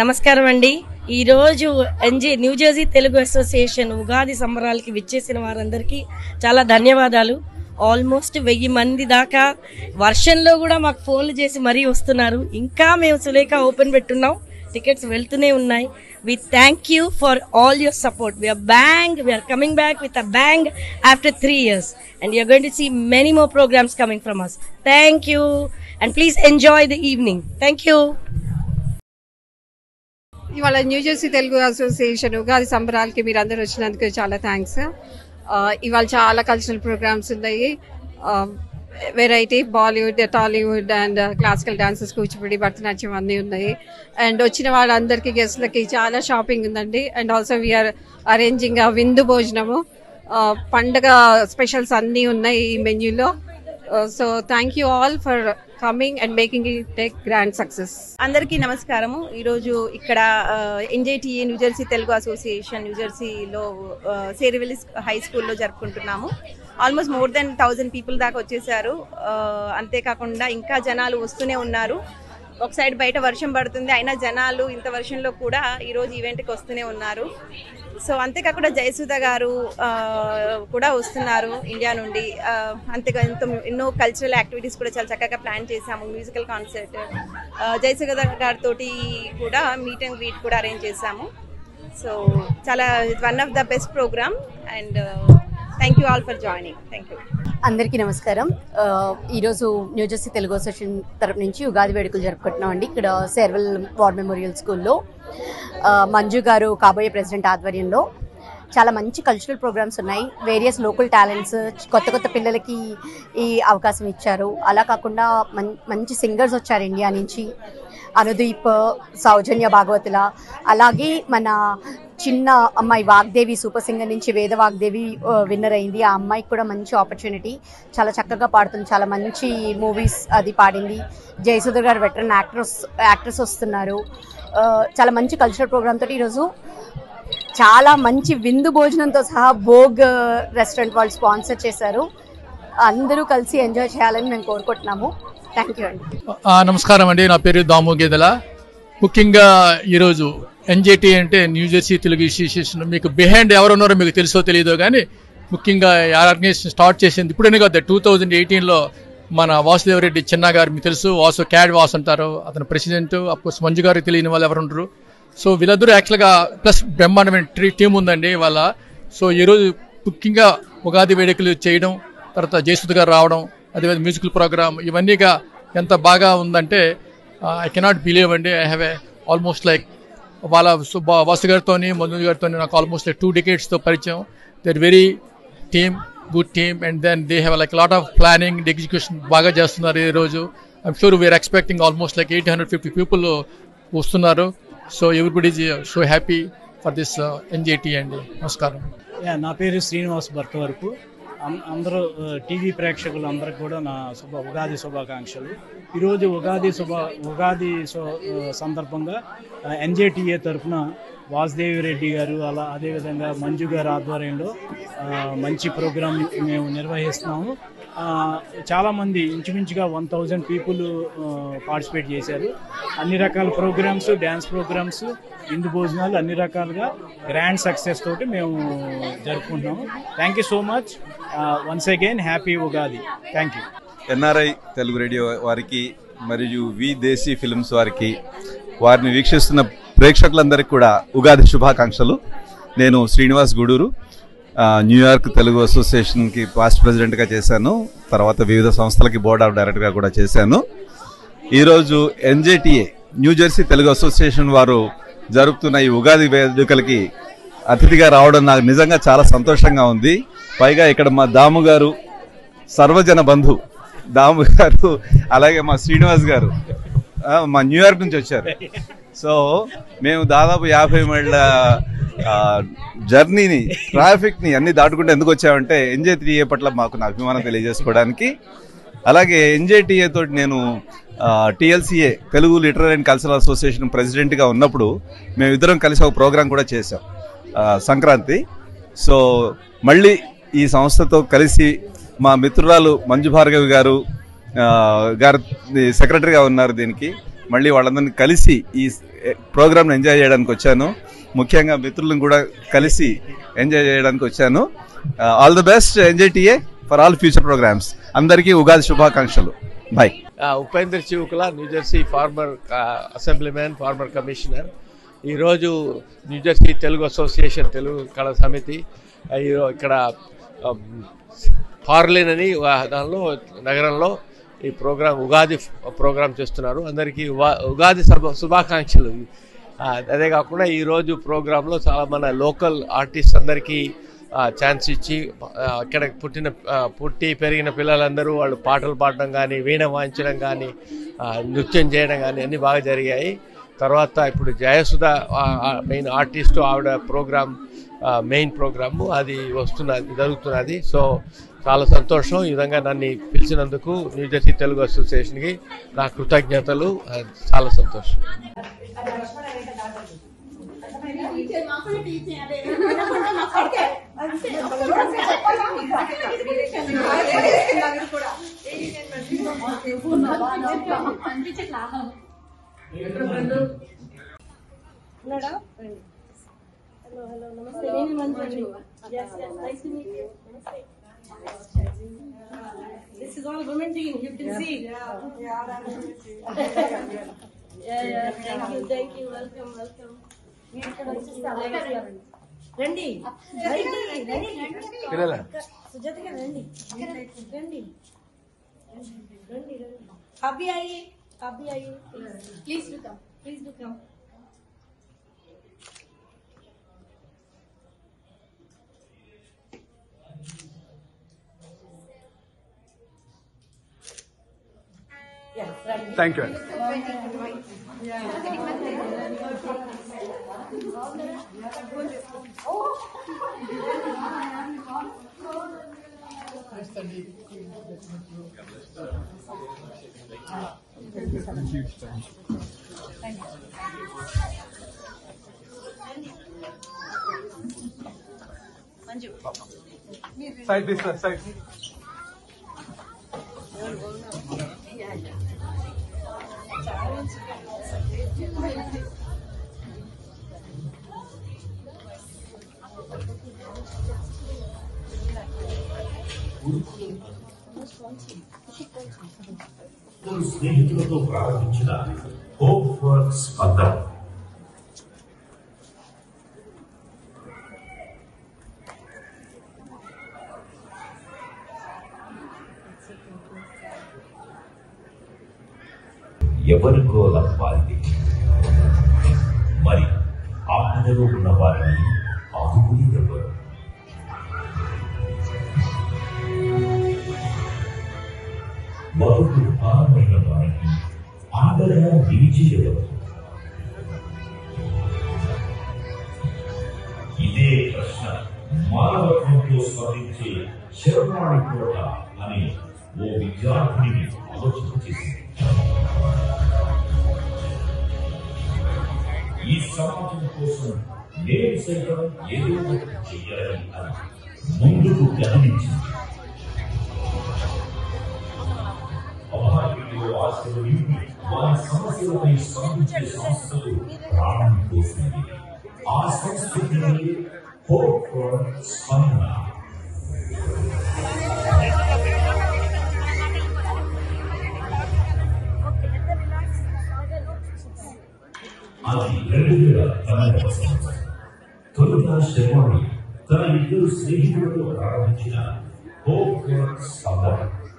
నమస్కారం అండి ఈరోజు NJ New Jersey Telugu association Ugadi సంబరాలకి విచ్చేసిన వారందరికీ చాలా ధన్యవాదాలు ఆల్మోస్ట్ వెయ్యి మంది దాకా వర్షంలో కూడా మాకు ఫోన్లు చేసి మరీ వస్తున్నారు ఇంకా మేము సులేఖ ఓపెన్ పెట్టున్నాం టికెట్స్ వెళ్తూనే ఉన్నాయి we thank you for all your support we are bang we are coming back with a bang after three years and you are going to see many more programmes coming from us thank you and please enjoy the evening thank you ఇవాళ New Jersey Telugu association Ugadi సంబరాలకి మీరు అందరు వచ్చినందుకు చాలా thanks ఇవాళ చాలా cultural programmes ఉన్నాయి variety Bollywood Tollywood and classical dances Kuchipudi Bharatanatyam అన్నీ ఉన్నాయి అండ్ వచ్చిన వాళ్ళందరికీ గెస్ట్లకి చాలా షాపింగ్ ఉందండి అండ్ ఆల్సో వీఆర్ అరేంజింగ్ విందు భోజనము Uh, పండగ స్పెషల్స్ అన్నీ ఉన్నాయి ఈ మెన్యూలో so thank you all for coming and making it take grand success అందరికీ నమస్కారము ఈరోజు ఇక్కడ ఎన్జేటీఏ న్యూజెర్సీ తెలుగు అసోసియేషన్ న్యూజెర్సీలో సేరివెలిస్ హై స్కూల్లో జరుపుకుంటున్నాము almost more than thousand people దాకా వచ్చేసారు ఆ, అంతేకాకుండా ఇంకా జనాలు వస్తూనే ఉన్నారు ఒక సైడ్ బయట వర్షం పడుతుంది అయినా జనాలు ఇంత వర్షంలో కూడా ఈరోజు ఈవెంట్కి వస్తూనే ఉన్నారు సో అంతేకాకుండా జయసుధ గారు ఆ, కూడా వస్తున్నారు ఇండియా నుండి ఆ, అంతేగా ఎంతో ఎన్నో కల్చరల్ యాక్టివిటీస్ కూడా చాలా చక్కగా ప్లాన్ చేశాము మ్యూజికల్ కాన్సర్ట్ జయసుధ గారితో కూడా మీట్ అండ్ గ్రీట్ కూడా అరేంజ్ చేశాము సో చాలా one of the best programme and thank you all for joining thank you అందరికీ నమస్కారం ఆ, ఈరోజు న్యూజెర్సీ తెలుగు అసోసియేషన్ తరపు నుంచి ఉగాది వేడుకలు జరుపుకుంటున్నాం అండి ఇక్కడ సెర్వల్ వార్ మెమోరియల్ స్కూల్లో ఆ, మంజు గారు కాబోయే ప్రెసిడెంట్ ఆధ్వర్యంలో చాలా మంచి కల్చరల్ ప్రోగ్రామ్స్ ఉన్నాయి వేరియస్ లోకల్ టాలెంట్స్ కొత్త కొత్త పిల్లలకి ఈ అవకాశం ఇచ్చారు అలా కాకుండా మం- మంచి సింగర్స్ వచ్చారు ఇండియా నుంచి అనుదీప్ సౌజన్య భాగవతుల అలాగే మన చిన్న అమ్మాయి వాగ్దేవి సూపర్ సింగర్ నుంచి వేద వాగ్దేవి విన్నర్ అయింది ఆ అమ్మాయికి కూడా మంచి ఆపర్చునిటీ చాలా చక్కగా పాడుతుంది చాలా మంచి మూవీస్ అది పాడింది జయసుధర్ గారు వెటరన్ యాక్ట్రెస్ యాక్ట్రెస్ వస్తున్నారు ఆ, చాలా మంచి కల్చరల్ ప్రోగ్రామ్ తోటి ఈరోజు చాలా మంచి విందు భోజనంతో సహా భోగ్ రెస్టారెంట్ వాళ్ళు స్పాన్సర్ చేశారు అందరూ కలిసి ఎంజాయ్ చేయాలని మేము కోరుకుంటున్నాము థ్యాంక్ యూ అండి ఆ, నమస్కారం అండి నా పేరు దాము గేదెల ముఖ్యంగా ఈరోజు ఎన్జేటీ అంటే న్యూ జెర్సీ తెలుగు అసోసియేషన్ మీకు బిహైండ్ ఎవరున్నారో మీకు తెలుసో తెలియదో కానీ ముఖ్యంగా ఈ ఆర్గనైజేషన్ స్టార్ట్ చేసింది ఇప్పుడనే కదా టూ థౌజండ్ ఎయిటీన్లో మన వాసుదేవరెడ్డి చిన్న గారు మీకు తెలుసు వాసు క్యాడ్ వాస్ అంటారు అతను ప్రెసిడెంట్ అఫ్కోర్స్ మంజు గారికి తెలియని వాళ్ళు ఎవరు ఉండరు సో వీళ్ళందరూ యాక్చువల్గా ప్లస్ బ్రహ్మాండమైన ట్రీ టీం ఉందండి వాళ్ళ సో ఈరోజు ముఖ్యంగా ఉగాది వేడుకలు చేయడం తర్వాత జయసుధ గారు రావడం అదేవిధంగా మ్యూజికల్ ప్రోగ్రామ్ ఇవన్నీగా ఎంత బాగా ఉందంటే ఐ కెనాట్ బిలీవ్ అండి I have a almost like వాళ్ళ సు- బా- వాసు గారితో మంజు గారితో నాకు ఆల్మోస్ట్ లైక్ టూ డికేట్స్తో పరిచయం they're very team good team and then they have like lot of planning execution బాగా చేస్తున్నారు ఈ రోజు I'm sure we are expecting almost like eight hundred fifty people వస్తున్నారు so everybody is so happy for this NJT అండి నమస్కారం yeah, నా పేరు శ్రీనివాస్ భర్త వరకు అం- అందరూ ఆ, టీవీ ప్రేక్షకులు అందరికి కూడా నా శుభ ఉగాది శుభాకాంక్షలు ఈరోజు ఉగాది శుభ ఉగాది శు- ఆ, సందర్భంగా ఎన్జేటీఏ తరఫున వాసుదేవి రెడ్డి గారు అలా అదేవిధంగా మంజు గారి ఆధ్వర్యంలో ఆ, మంచి ప్రోగ్రాం మేము నిర్వహిస్తున్నాము ఆ, చాలామంది ఇంచుమించుగా వన్ థౌజండ్ పీపుల్ పార్టిసిపేట్ చేశారు అన్ని రకాల ప్రోగ్రామ్స్ డ్యాన్స్ ప్రోగ్రామ్స్ విందు భోజనాలు అన్ని రకాలుగా గ్రాండ్ సక్సెస్ తోటి మేము జరుపుకుంటున్నాము thank you so much once again happy Ugadi thank you NRI Telugu radio వారికి మరియు వి దేశీ ఫిల్మ్స్ వారికి వారిని వీక్షిస్తున్న ప్రేక్షకులందరికీ కూడా ఉగాది శుభాకాంక్షలు నేను శ్రీనివాస్ గూడూరు ఆ, న్యూయార్క్ తెలుగు అసోసియేషన్కి పాస్ట్ ప్రెసిడెంట్గా చేశాను తర్వాత వివిధ సంస్థలకి బోర్డ్ ఆఫ్ డైరెక్టర్గా కూడా చేశాను ఈరోజు NJTA New Jersey Telugu association వారు జరుపుతున్న ఈ ఉగాది వేడుకలకి అతిథిగా రావడం నాకు నిజంగా చాలా సంతోషంగా ఉంది పైగా ఇక్కడ మా దాము గారు సర్వజన బంధు దాము గారు అలాగే మా శ్రీనివాస్ గారు ఆ, మా న్యూయార్క్ నుంచి వచ్చారు సో మేము దాదాపు యాభై మైళ్ళ ఆ, జర్నీని ట్రాఫిక్ని అన్ని దాటుకుంటూ ఎందుకు వచ్చామంటే ఎన్జేటీఏ పట్ల మాకు నా అభిమానం తెలియజేసుకోవడానికి అలాగే ఎన్జేటీఏ తోటి నేను TLCA Telugu literary and cultural association ప్రెసిడెంట్గా ఉన్నప్పుడు మేము ఇద్దరం కలిసి ఒక ప్రోగ్రాం కూడా చేసాం ఆ, సంక్రాంతి సో మళ్ళీ ఈ సంస్థతో కలిసి మా మిత్రురాలు మంజు భార్గవి గారు ఆ, గారు సెక్రటరీగా ఉన్నారు దీనికి మళ్ళీ వాళ్ళందరినీ కలిసి ఈ ప్రోగ్రామ్ని ఎంజాయ్ చేయడానికి వచ్చాను ముఖ్యంగా మిత్రులను కూడా కలిసి ఎంజాయ్ చేయడానికి వచ్చాను all the best NJ TA for all future programmes అందరికీ ఉగాది శుభాకాంక్షలు బాయ్ ఆ, Upendra Chivukula New Jersey former assemblymen former commissioner ఈరోజు న్యూజెర్సీ తెలుగు అసోసియేషన్ తెలుగు కళా సమితి ఆ, ఈరో- ఇక్కడ హార్లిన్ అని వా- దానిలో నగరంలో ఈ ప్రోగ్రాం ఉగాది ప్రోగ్రాం చేస్తున్నారు అందరికీ ఉగా- ఉగాది శుభ శుభాకాంక్షలు ఆ, అదే కాకుండా ఈరోజు ప్రోగ్రాంలో చాలా మన లోకల్ ఆర్టిస్ట్ అందరికీ ఛాన్స్ ఇచ్చి ఆ, అక్కడ పుట్టిన ఆ, పుట్టి పెరిగిన పిల్లలందరూ వాళ్ళు పాటలు పాడడం కానీ వీణ వాయించడం కానీ ఆ, నృత్యం చేయడం కానీ అన్నీ బాగా జరిగాయి తర్వాత ఇప్పుడు జయసుధ మెయిన్ ఆర్టిస్ట్ ఆవిడ ప్రోగ్రామ్ మెయిన్ ప్రోగ్రాము అది వస్తున్నది జరుగుతున్నది సో చాలా సంతోషం ఈ విధంగా నన్ను పిలిచినందుకు న్యూజెర్సీ తెలుగు అసోసియేషన్కి నా కృతజ్ఞతలు ఆ, చాలా సంతోషం This is all women team. You can see. Yeah, yeah. Thank you, thank you. Welcome, welcome. మీరు ఇక్కడ వచ్చేస్తారు. రండి రండి రండి సుజాత గారు రండి రండి రండి రండి అభి అయ్యి అభి అయ్యి please do come please do come thank you అండి సైడ్ తీస్తారు సైడ్ స్నేహితులతో ప్రారంభించిన హోప్ ఫర్ స్పందన ఎవరికో లభ్వాలిది మరి ఆపదలో ఉన్న వారిని ఆదుకుని ఎవరు బతుకు భారమైన వారికి ఆదరణ నిలిచి ఎవరు ఇదే ప్రశ్న మానవత్వంతో స్పందించే శరణాళి కోట అని ఓ విద్యార్థిని ఆలోచన చేసింది ఈ సమాజం కోసం నేను సైతం ఏదో ఒకటి చెయ్యాలి అని ముందుకు గమనించింది అభాగ్యులు ఆశలు నింపి వారి సమస్యలపై స్పందించే సంస్థలు ప్రాణం పోసింది ఆ సంస్కృతిని హోప్ ఫర్ స్పందన అది రెండు వేల పన్నెండవ సంవత్సరం తొలుత శర్వాణి తన ఇద్దరు స్నేహితులతో ప్రారంభించిన hope for Spandana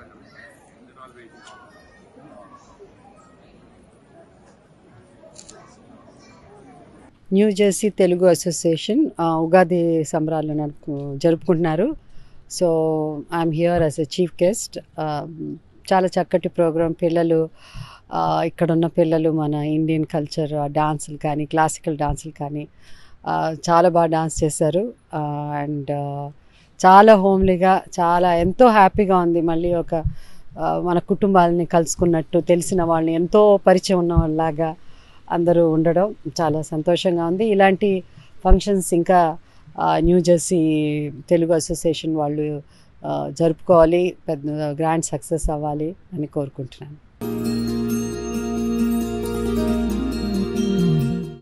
New Jersey Telugu association ఆ, ఉగాది సంబరాలు నడుపు జరుపుకుంటున్నారు so I'm here as a chief guest చాలా చక్కటి ప్రోగ్రాం పిల్లలు ఆ, ఇక్కడ ఉన్న పిల్లలు మన ఇండియన్ కల్చర్ డాన్సులు కానీ క్లాసికల్ డాన్సులు కానీ ఆ, చాలా బాగా డాన్స్ చేశారు అండ్ చాలా హోమ్లీగా చాలా ఎంతో హ్యాపీగా ఉంది మళ్ళీ ఒక ఆ, మన కుటుంబాలని కలుసుకున్నట్టు తెలిసిన వాళ్ళని ఎంతో పరిచయం ఉన్న వాళ్ళలాగా అందరూ ఉండడం చాలా సంతోషంగా ఉంది ఇలాంటి ఫంక్షన్స్ ఇంకా ఆ, న్యూ జెర్సీ తెలుగు అసోసియేషన్ వాళ్ళు ఆ, జరుపుకోవాలి పెద్ద గ్రాండ్ సక్సెస్ అవ్వాలి అని కోరుకుంటున్నాను